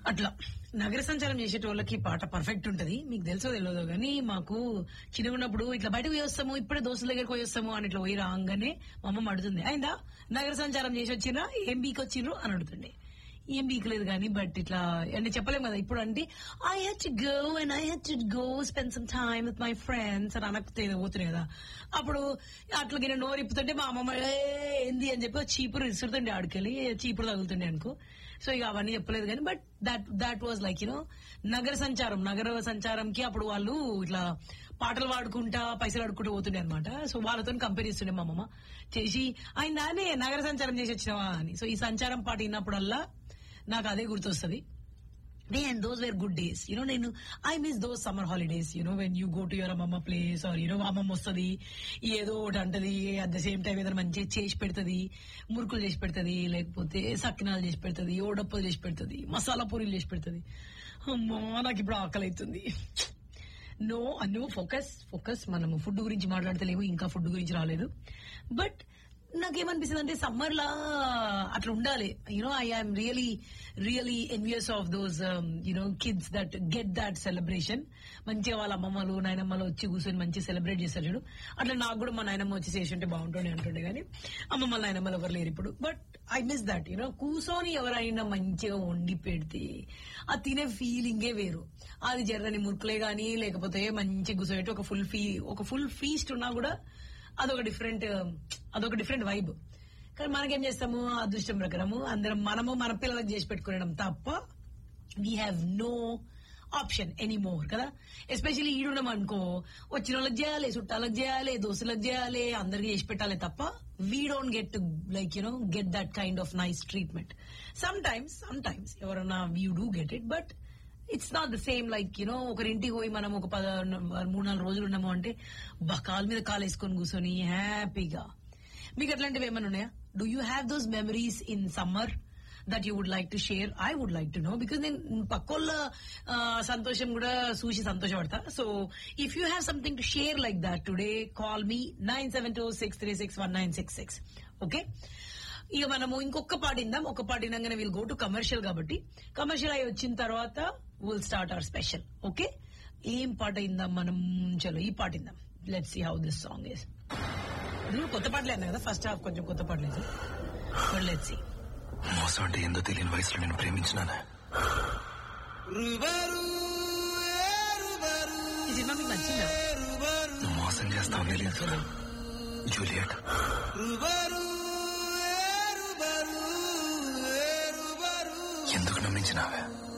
అట్లా నగర సంచారం చేసేటోళ్ళకి ఈ పాట పర్ఫెక్ట్ ఉంటది మీకు తెలుసో తెలియదు కానీ మాకు చిన్నగా ఉన్నప్పుడు ఇట్లా బయటకు పోయి వస్తాము ఇప్పుడే దోస్తుల దగ్గరికి పోయి వస్తాము అని ఇట్లా పోయి రాగానే మా అమ్మ అడుగుతుంది అయిందా నగర సంచారం చేసి వచ్చినా ఏం బీక్ వచ్చిండ్రు అని అడుగుతుండే ఏం బీకలేదు కానీ బట్ ఇట్లా అంటే చెప్పలేము కదా ఇప్పుడు అంటే I had to go and I had to go spend some time with my friends అని అనకపోతే పోతున్నాయి కదా అప్పుడు అట్లా నేను నోరు ఇప్పుతుంటే మా అమ్మమ్మ "ఏ, ఏంది అని చెప్పి చీపురు ఇసురుతుండే ఆడికెళ్ళి చీపురు తగులుతుండే అనుకో సో ఇక అవన్నీ చెప్పలేదు కానీ but that that was like you know నగర సంచారం నగర సంచారంకి అప్పుడు వాళ్ళు ఇట్లా పాటలు పాడుకుంటా పైసలు ఆడుకుంటూ పోతుండే అనమాట సో వాళ్ళతో కంపేర్ చేస్తుండే మా అమ్మమ్మ చేసి ఆయన దానే నగర సంచారం చేసి వచ్చినావా అని సో ఈ సంచారం పాట విన్నప్పుడల్లా నాకు అదే గుర్తొస్తుంది and those were good days. You know, నేను I miss those summer holidays, you know, when you go to your అమ్మమ్మ place or, you know, అమ్మమ్మ వస్తుంది ఏదో ఒకటి అంటది అట్ ద సేమ్ టైం ఏదైనా మంచి చేసి పెడుతుంది మురుకులు చేసి పెడుతుంది లేకపోతే సక్కినాలు చేసి పెడుతుంది ఓడప్పలు చేసి పెడుతుంది మసాలా పూరీలు చేసి పెడుతుంది అమ్మా నాకు ఇప్పుడు ఆకలి అవుతుంది నో నో ఫోకస్ ఫోకస్ మనము ఫుడ్ గురించి మాట్లాడతలేము ఇంకా ఫుడ్ గురించి రాలేదు బట్ నాకేమనిపిస్తుంది అంటే సమ్మర్ లా అట్లా ఉండాలి you know I am really really envious of those you know kids that get that celebration మంచిగా వాళ్ళ అమ్మమ్మలు నాయనమ్మలు వచ్చి కూర్చొని మంచిగా సెలబ్రేట్ చేస్తారు చూడు అట్లా నాకు కూడా మా నాయనమ్మ వచ్చి చేసి ఉంటే బాగుంటుండే అంటుండే కానీ అమ్మమ్మ నాయనమ్మలు ఎవరు లేరు ఇప్పుడు but I miss that you know కూర్చొని ఎవరైనా మంచిగా వండి పెడితే ఆ తినే ఫీలింగే వేరు అది జర్రని మురుకులే గానీ లేకపోతే మంచిగా కూర్చోబెట్టి ఒక ఫుల్ ఫీ ఒక ఫుల్ ఫీస్ట్ ఉన్నా కూడా అదొక డిఫరెంట్ అదొక డిఫరెంట్ వైబ్ కానీ మనకేం చేస్తాము అదృష్టం ప్రకారము అందరం మనము మన పిల్లలకు చేసి పెట్టుకునడం తప్ప we have no option anymore కదా ఎస్పెషల్లీ ఈడున్నాం అనుకో వచ్చిన వాళ్ళకి చేయాలి చుట్టాలకు చేయాలి దోస్తులకు చేయాలి అందరికి చేసి పెట్టాలి తప్ప we don't get like you know get that kind of nice treatment sometimes sometimes ఎవరన్నా you do get it but it's not the same like you know ఒకరింటికి పోయి మనం ఒక పద మూడు నాలుగు రోజులు ఉన్నాము అంటే బా కాలు మీద కాలు వేసుకొని కూర్చొని హ్యాపీగా మీకు అట్లాంటివి ఏమైనా ఉన్నాయా do you have those memories in summer that you would like to share I would like to know because నేను పక్కోళ్ళ ఆ, సంతోషం కూడా చూసి సంతోషపడతా so if you have something to share like that today call me nine seven two six three six one nine six six okay ఇక మనము ఇంకొక పాటిందాం ఒక పాటినాగానే వీల్ గో టు కమర్షియల్ కాబట్టి కమర్షియల్ అయి వచ్చిన తర్వాత will start our special okay ఏం పాట ఇందాం మనం చలో ఈ పాట ఇందాం let see how this song is కొత్త పాటలే అన్నా కదా ఫస్ట్ హాఫ్ కొంచెం కొత్త పాటలేదు లెట్ సి మోసం అంటే ఏందో తెలియని వయసులో నేను ప్రేమించినాను ఈ సినిమా మీకు నచ్చిందా నువ్వు మోసం చేస్తావు తెలియదు జూలియట్ ఎందుకు నమ్మించినావే